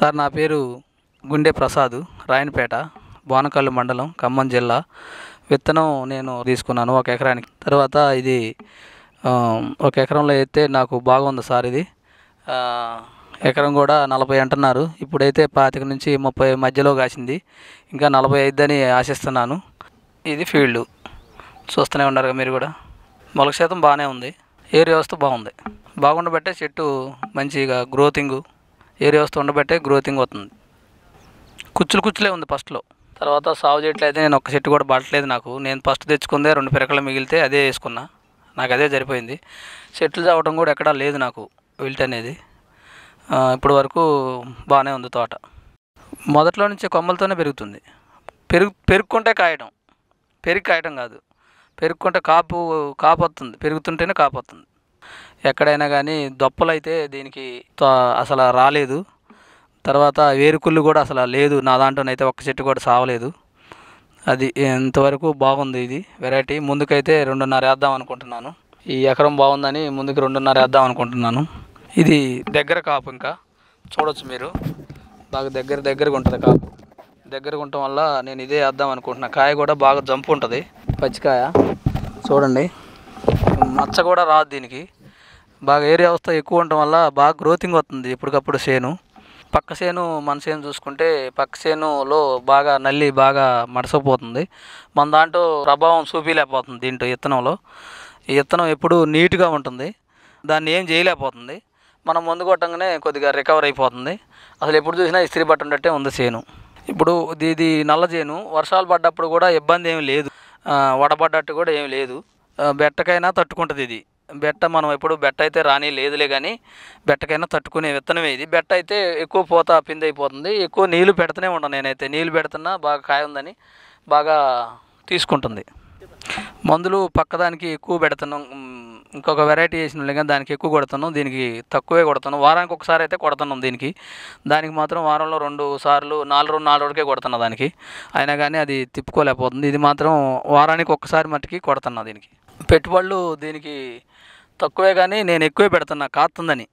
sir నా పేరు గుండె ప్రసాద్ రాయనపేట బోనకల్లు మండలం ఖమ్మం జిల్లా విత్తనం నేను తీసుకున్నాను ఒక ఎకరానికి తర్వాత ఇది ఆ, ఒక ఎకరంలో అయితే నాకు బాగుంది సార్ ఇది ఆ, ఎకరం కూడా నలభై అంటున్నారు ఇప్పుడైతే పాతిక నుంచి ముప్పై మధ్యలో కాసింది ఇంకా నలభై అయిద్దని ఆశిస్తున్నాను ఇది ఫీల్డ్ చూస్తూనే ఉన్నారు కదా మీరు కూడా మొలక శాతం బాగానే ఉంది ఏరు వ్యవస్థ బాగుంది బాగుండబట్టే చెట్టు మంచిగా గ్రోతింగ్ ఏరు వ్యవస్థ ఉండబట్టే గ్రోతింగ్ అవుతుంది కుచ్చులు కుచ్చులే ఉంది ఫస్ట్లో తర్వాత సాగు చేయట్లయితే నేను ఒక్క చెట్టు కూడా పడట్లేదు నాకు నేను ఫస్ట్ తెచ్చుకుందే రెండు పిరకలు మిగిలితే అదే వేసుకున్నా నాకు అదే సరిపోయింది చెట్లు చావటం కూడా ఎక్కడా లేదు నాకు విల్ట్ అనేది ఆ, ఇప్పటి వరకు బాగానే ఉంది తోట మొదట్లో నుంచే కొమ్మలతోనే పెరుగుతుంది పెరుగు పెరుక్కుంటే కాయటం పెరిగి కాయటం కాదు పెరుక్కుంటే కాపు కాపు వస్తుంది పెరుగుతుంటేనే కాపు వస్తుంది ఎక్కడైనా కానీ దొప్పలు అయితే దీనికి త- అసలు రాలేదు తర్వాత వేరుకుళ్ళు కూడా అసలు లేదు నా దాంట్లోనైతే ఒక్క చెట్టు కూడా సావలేదు అది ఇంతవరకు బాగుంది ఇది వెరైటీ ముందుకైతే రెండున్నర వేద్దాం అనుకుంటున్నాను ఈ ఎకరం బాగుందని ముందుకు రెండున్నర వేద్దాం అనుకుంటున్నాను ఇది దగ్గర కాపు ఇంకా చూడొచ్చు మీరు బాగా దగ్గర దగ్గరగా ఉంటుంది కాపు దగ్గరగా ఉండటం వల్ల నేను ఇదే వేద్దాం అనుకుంటున్నా కాయ కూడా బాగా జంపు ఉంటుంది పచ్చికాయ చూడండి మచ్చ కూడా రాదు దీనికి బాగా ఏరియా వ్యవస్థ ఎక్కువ ఉండటం వల్ల బాగా గ్రోతింగ్ వస్తుంది ఎప్పటికప్పుడు చేను పక్క చేను మన చేను చూసుకుంటే పక్క చేనులో బాగా నల్లి బాగా మడసపోతుంది మన దాంట్లో ప్రభావం చూపించలేకపోతుంది దీంట్లో విత్తనంలో ఈ విత్తనం ఎప్పుడు నీట్గా ఉంటుంది దాన్ని ఏం చేయలేకపోతుంది మనం ముందు కొట్టంగానే కొద్దిగా రికవర్ అయిపోతుంది అసలు ఎప్పుడు చూసినా ఇస్త్రీ బట్ట ఉన్నట్టే ఉంది చేను ఇప్పుడు ఇది ఇది నల్ల చేను వర్షాలు పడ్డప్పుడు కూడా ఇబ్బంది ఏమి లేదు ఆ, వడబడ్డట్టు కూడా ఏమి లేదు ఆ, బెట్టకైనా తట్టుకుంటుంది ఇది బెట్ట మనం ఎప్పుడు బెట్ట అయితే రాని లేదులే కానీ బెట్టకైనా తట్టుకునే విత్తనమే ఇది బెట్ట అయితే ఎక్కువ పోత పిండి అయిపోతుంది ఎక్కువ నీళ్లు పెడుతూనే ఉండను నేనైతే నీళ్లు పెడుతున్నా బాగా కాయ ఉందని బాగా తీసుకుంటుంది మందులు పక్కదానికి ఎక్కువ పెడుతున్నాం మ్, ఇంకొక వెరైటీ వేసిన కానీ దానికి ఎక్కువ కొడుతున్నాం దీనికి తక్కువే కొడుతున్నాం వారానికి ఒకసారి అయితే కొడుతున్నాం దీనికి దానికి మాత్రం వారంలో రెండు సార్లు నాలుగు రెండు నాలుగు రోజులకే కొడుతున్నా దానికి అయినా కానీ అది తిప్పుకోలేకపోతుంది ఇది మాత్రం వారానికి ఒక్కసారి మట్టుకి కొడుతున్నా దీనికి పెట్టుబడులు దీనికి తక్కువే కానీ నేను ఎక్కువే పెడుతున్నా కాస్తుందని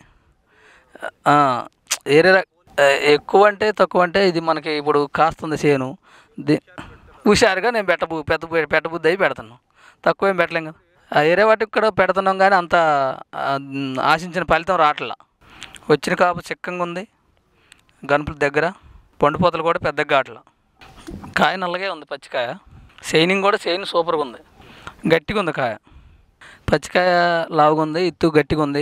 ఆ, వేరే రక- ఆ, ఎక్కువ అంటే తక్కువ అంటే ఇది మనకి ఇప్పుడు కాస్తుంది చేను ది హుషారుగా నేను పెట్టబు పెద్ద పెట్టబుద్ధి అయి పెడుతున్నాను తక్కువ ఏం పెట్టలేం కదా ఆ, వేరే వాటికి కూడా పెడుతున్నాం కానీ అంత ఆ, ఆశించిన ఫలితం రావట్లా వచ్చిన కాపు చిక్కంగా ఉంది గనుపుల దగ్గర పండుపోతలు కూడా పెద్దగా కావట్లా కాయ నల్లగే ఉంది పచ్చికాయ షైనింగ్ కూడా షైన్ సూపర్గా ఉంది గట్టిగా ఉంది కాయ పచ్చికాయ లావుగా ఉంది ఇత్తు గట్టిగా ఉంది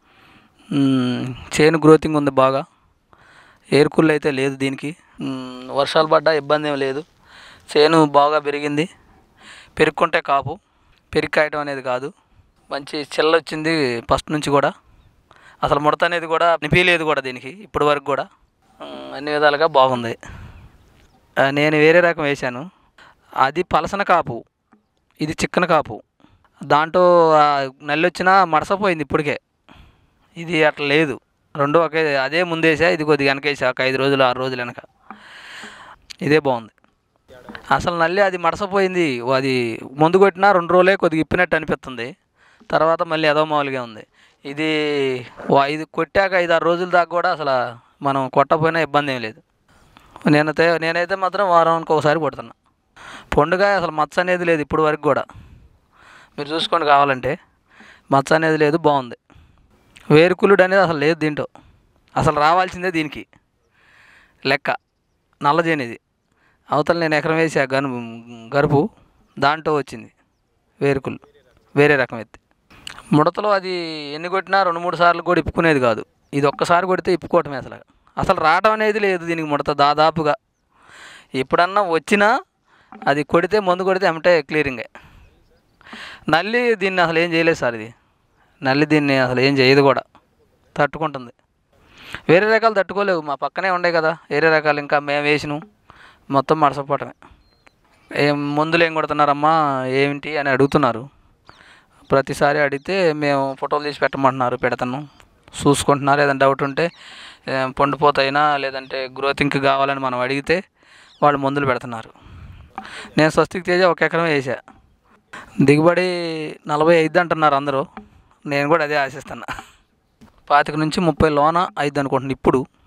మ్మ్, చేను గ్రోతింగ్ ఉంది బాగా ఏరుకుళ్ళు అయితే లేదు దీనికి మ్మ్, వర్షాలు పడ్డా ఇబ్బంది ఏం లేదు చేను బాగా పెరిగింది పెరుక్కుంటే కాపు పెరిగి కాయటం అనేది కాదు మంచి చిల్ల వచ్చింది ఫస్ట్ నుంచి కూడా అసలు ముడత అనేది కూడా నిపిలేదు కూడా దీనికి ఇప్పటి వరకు కూడా మ్మ్, అన్ని విధాలుగా బాగుంది ఆ, నేను వేరే రకం వేశాను అది పలసన కాపు ఇది చిక్కన కాపు దాంట్లో ఆ నల్లి వచ్చినా మడసపోయింది ఇప్పటికే ఇది అట్లా లేదు రెండు ఒకే అదే ముందేసా ఇది కొద్దిగా వెనకేసా ఒక ఐదు రోజులు ఆరు రోజులు వెనక ఇదే బాగుంది అసలు నల్లి అది మడసపోయింది అది మందు కొట్టినా రెండు రోజులే కొద్దిగా ఇప్పినట్టు అనిపిస్తుంది తర్వాత మళ్ళీ ఏదో మామూలుగా ఉంది ఇది వా- ఇది కొట్టాక ఐదు ఆరు రోజుల దాకా కూడా అసలు మనం కొట్టపోయినా ఇబ్బంది ఏం లేదు నేనైతే నేనైతే మాత్రం వారానికి ఒకసారి కొడుతున్నా పండుగ అసలు మచ్చ అనేది లేదు ఇప్పుడు వరకు కూడా మీరు చూసుకోండి కావాలంటే మచ్చ అనేది లేదు బాగుంది వేరుకులుడు అనేది అసలు లేదు దీంట్లో అసలు రావాల్సిందే దీనికి లెక్క నల్లజేని ఇది అవతల నేను ఎకరం వేసా గను గరుపు దాంట్లో వచ్చింది వేరుకులు వేరే రకం ఎత్తి ముడతలో అది ఎన్ని కొట్టినా రెండు మూడు సార్లు కూడా ఇప్పుకునేది కాదు ఇది ఒక్కసారి కొడితే ఇప్పుకోవటమే అసలు అసలు రావడం అనేది లేదు దీనికి ముడత దాదాపుగా ఎప్పుడన్నా వచ్చినా అది కొడితే మందు కొడితే ఎమటే క్లియరింగే నల్లి దీన్ని అసలు ఏం చేయలేదు సార్ ఇది నల్లి దీన్ని అసలు ఏం చేయదు కూడా తట్టుకుంటుంది వేరే రకాలు తట్టుకోలేవు మా పక్కనే ఉండే కదా వేరే రకాలు ఇంకా మేము వేసినాం మొత్తం మడసపోవటమే ఏం మందులు ఏం కొడుతున్నారమ్మా ఏమిటి అని అడుగుతున్నారు ప్రతిసారి అడిగితే మేము ఫోటోలు తీసి పెట్టమంటున్నారు పెడతాను చూసుకుంటున్నారు ఏదైనా డౌట్ ఉంటే ఏ, పండిపోతాయినా లేదంటే గ్రోతింగ్కి కావాలని మనం అడిగితే వాళ్ళు మందులు పెడుతున్నారు నేను స్వస్తికి తేజ ఒక ఎకరం వేసా దిగుబడి నలభై ఐదు అంటున్నారు అందరూ నేను కూడా అదే ఆశిస్తున్నా పాతిక నుంచి ముప్పై లోన ఐదు అనుకుంటున్నాను ఇప్పుడు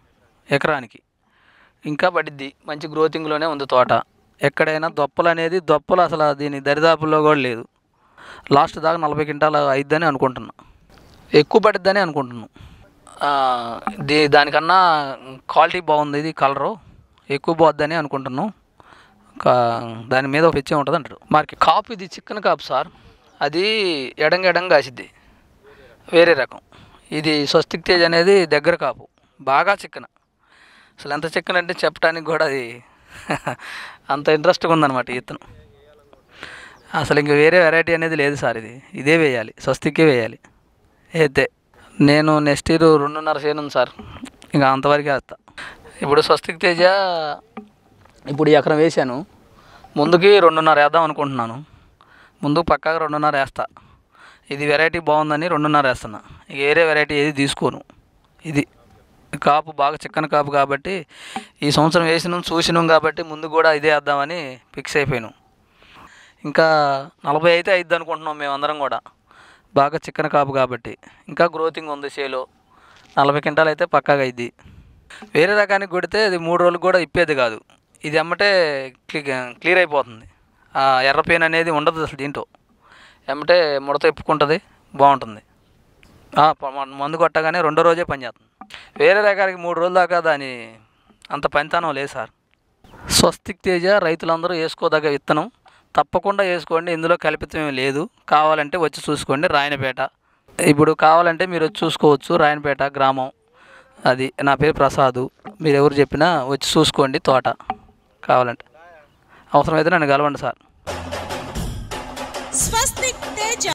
ఎకరానికి ఇంకా పడిద్ది మంచి గ్రోతింగ్లోనే ఉంది తోట ఎక్కడైనా దొప్పలు అనేది దొప్పలు అసలు దీని దరిదాపుల్లో కూడా లేదు లాస్ట్ దాకా నలభై క్వింటాలు అయిద్దని అనుకుంటున్నా ఎక్కువ పడిద్దని అనుకుంటున్నాను ఆ, దీ దానికన్నా క్వాలిటీ బాగుంది ఇది కలరు ఎక్కువ పోద్దని అనుకుంటున్నాను కా- దాని మీద ఒక పిచ్చే ఉంటుంది అంటారు మార్కెట్ కాపు ఇది చికెన్ కాపు సార్ అది ఎడంగా ఎడంగా కాసిద్ది వేరే రకం ఇది స్వస్తిక్ తేజ్ అనేది దగ్గర కాపు బాగా చికెన్ అసలు ఎంత చికెన్ అంటే చెప్పడానికి కూడా అది అంత ఇంట్రెస్ట్గా ఉందన్నమాట ఈ ఇత్తనం అసలు ఇంక వేరే వెరైటీ అనేది లేదు సార్ ఇది ఇదే వేయాలి స్వస్తికే వేయాలి అయితే నేను నెక్స్ట్ ఇయర్ రెండున్నర చేయను ఉంది సార్ ఇంకా అంతవరకు వేస్తా ఇప్పుడు స్వస్తిక్ తేజ ఇప్పుడు ఈ ఎకరం వేసాను ముందుకి రెండున్నర వేద్దాం అనుకుంటున్నాను ముందుకు పక్కాగా రెండున్నర వేస్తా ఇది వెరైటీ బాగుందని రెండున్నర వేస్తున్నా ఇక వేరే వెరైటీ ఏది తీసుకోను ఇది కాపు బాగా చిక్కన కాపు కాబట్టి ఈ సంవత్సరం వేసినాం చూసినాం కాబట్టి ముందు కూడా ఇదే వేద్దామని ఫిక్స్ అయిపోయాను ఇంకా నలభై అయితే అయిద్ది అనుకుంటున్నాం మేమందరం కూడా బాగా చిక్కన కాపు కాబట్టి ఇంకా గ్రోతింగ్ ఉంది చేలో నలభై క్వింటాలు అయితే పక్కాగా అయింది వేరే రకానికి కొడితే అది మూడు రోజులకు కూడా ఇప్పేది కాదు ఇది ఎమ్మటే క్లి- క్లియర్ అయిపోతుంది ఆ ఎర్ర పెయిన్ అనేది ఉండదు అసలు దీంట్లో ఎమ్మటే ముడత ఎప్పుకుంటుంది బాగుంటుంది ఆ, ప- మ- మందు కొట్టగానే రెండో రోజే పనిచేస్తుంది వేరే రకాలకి మూడు రోజుల దాకా దాని అంత పనితనం లేదు సార్ స్వస్తిక్ తేజ రైతులందరూ వేసుకోదగ్గ విత్తనం తప్పకుండా వేసుకోండి ఇందులో కల్పితం ఏమీ లేదు కావాలంటే వచ్చి చూసుకోండి రాయనపేట ఇప్పుడు కావాలంటే మీరు వచ్చి చూసుకోవచ్చు రాయనపేట గ్రామం అది నా పేరు ప్రసాదు మీరు ఎవరు చెప్పినా వచ్చి చూసుకోండి తోట కావాలంటే అవసరమైతే నన్ను కలవండి సార్ స్వస్తిక్ తేజ